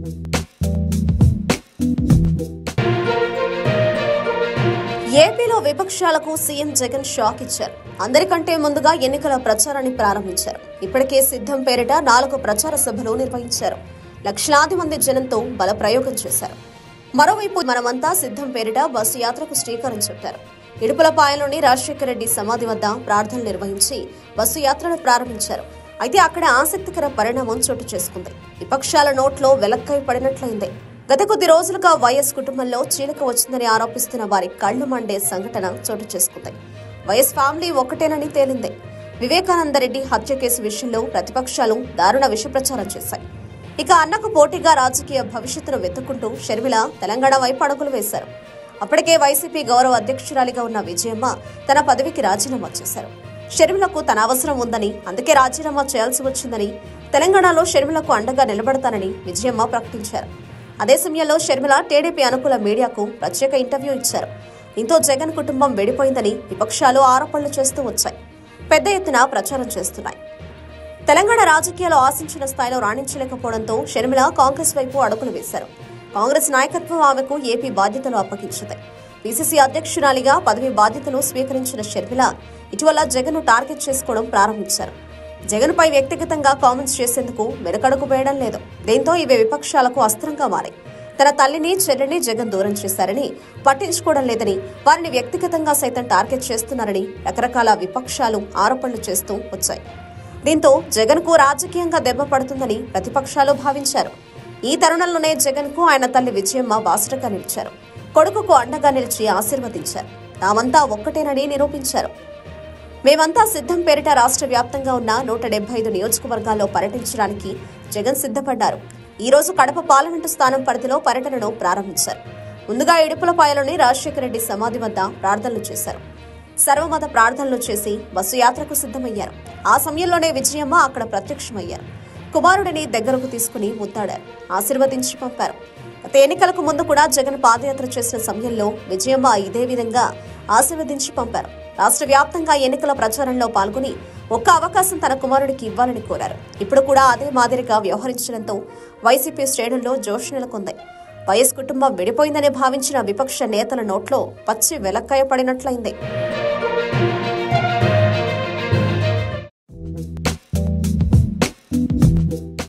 ఏపీలో విపక్షాలకు CM Jagan shock ఇచ్చారు అందరికంటే ముందుగా ఎన్నికల ప్రచారాన్ని ప్రారంభించారు ఇప్పటికే సిద్ధం పేరిట నాలుగు ప్రచార సభలు నిర్వహించారు లక్షలాది మంది జనంతో బల ప్రయోగం చేశారు మరోవైపు మనమంతా సిద్ధం పేరిట బస్సు యాత్రకు శ్రీకారం చుట్టారు ఇడుపులపాయలోని రాజశేఖర రెడ్డి సమాధి వద్ద ప్రార్థనలు నిర్వహించి బస్సు యాత్రను ప్రారంభించారు అయితే అక్కడ ఆసక్తికర పరిణామం చోటు చేసుకుంది విపక్షాల నోట్లో వెలక్కై పడినట్లయింది గత కొద్ది రోజులుగా వైఎస్ కుటుంబంలో చీలిక వచ్చిందని ఆరోపిస్తున్న వారి కళ్లు మండే సంఘటన చోటు చేసుకుంది వైఎస్ ఫ్యామిలీ ఒక్కటేనని తేలింది వివేకానందరెడ్డి హత్య కేసు విషయంలో ప్రతిపక్షాలు దారుణ విషప్రచారం చేశాయి ఇక అన్నకు పోటీగా రాజకీయ భవిష్యత్తును వెతుక్కుంటూ షర్మిల తెలంగాణ వైపు అడుగులు వేశారు అప్పటికే వైసీపీ గౌరవ అధ్యక్షురాలిగా ఉన్న విజయమ్మ తన పదవికి రాజీనామా చేశారు షర్మిలకు తన అవసరం ఉందని అందుకే రాజీనామా చేయాల్సి వచ్చిందని తెలంగాణలో షర్మిలకు అండగా నిలబడతానని విజయమ్మ ప్రకటించారు అదే సమయంలో షర్మిల టీడీపీ అనుకూల మీడియాకు ప్రత్యేక ఇంటర్వ్యూ ఇచ్చారు దీంతో జగన్ కుటుంబం వెడిపోయిందని విపక్షాలు ఆరోపణలు చేస్తూ వచ్చాయి పెద్ద ఎత్తున ప్రచారం చేస్తున్నాయి తెలంగాణ రాజకీయాలు ఆశించిన స్థాయిలో రాణించలేకపోవడంతో షర్మిల కాంగ్రెస్ వైపు అడుగులు వేశారు కాంగ్రెస్ నాయకత్వం ఆమెకు ఏపీ బాధ్యతలు అప్పగించింది పీసీసీ అధ్యక్షురాలిగా పదవి బాధ్యతలు స్వీకరించిన షర్మిల ఇటీవల జగన్ టార్గెట్ చేసుకోవడం ప్రారంభించారు జగన్ పై వ్యక్తిగతంగా కామెంట్స్ చేసేందుకు వెనకడుగు వేయడం లేదు దీంతో ఇవి విపక్షాలకు అస్త్రంగా మారాయి తన తల్లిని చెల్లిని జగన్ దూరం చేశారని పట్టించుకోవడం లేదని వారిని వ్యక్తిగతంగా సైతం టార్గెట్ చేస్తున్నారని రకరకాల విపక్షాలు ఆరోపణలు చేస్తూ వచ్చాయి దీంతో జగన్ కు రాజకీయంగా దెబ్బ పడుతుందని ప్రతిపక్షాలు భావించారు ఈ తరుణంలోనే జగన్ కు ఆయన తల్లి విజయమ్మ బాసుటగా నిలిచారు కొడుకుకు అండగా నిలిచి ఆశీర్వదించారు తామంతా ఒక్కటేనని నిరూపించారు మేమంతా సిద్ధం పేరిట రాష్ట్ర వ్యాప్తంగా ఉన్న నూట డెబ్బై ఐదు నియోజకవర్గాల్లో పర్యటించడానికి జగన్ సిద్ధపడ్డారు ఈ రోజు కడప పార్లమెంటు స్థానం పరిధిలో పర్యటనను ప్రారంభించారు ముందుగా ఇడుపులపాయలోని రాజశేఖర రెడ్డి సమాధి వద్ద ప్రార్థనలు చేశారు సర్వమత ప్రార్థనలు చేసి బస్సు యాత్రకు సిద్ధమయ్యారు ఆ సమయంలోనే విజయమ్మ అక్కడ ప్రత్యక్షమయ్యారు కుమారుడిని దగ్గరకు తీసుకుని ముత్తాడారు ఆశీర్వదించి పంపారు గత ఎన్నికలకు ముందు కూడా జగన్ పాదయాత్ర చేసిన సమయంలో విజయమ్మ ఇదే విధంగా ఆశీర్వదించి పంపారు రాష్ట్ర వ్యాప్తంగా ఎన్నికల ప్రచారంలో పాల్గొని ఒక్క అవకాశం తన కుమారుడికి ఇవ్వాలని కోరారు ఇప్పుడు కూడా అదే మాదిరిగా వ్యవహరించడంతో వైసీపీ శ్రేణుల్లో జోష్ నెలకొంది వైఎస్ కుటుంబం విడిపోయిందని భావించిన విపక్ష నేతల నోట్లో పచ్చి వెలక్కాయ పడినట్లయింది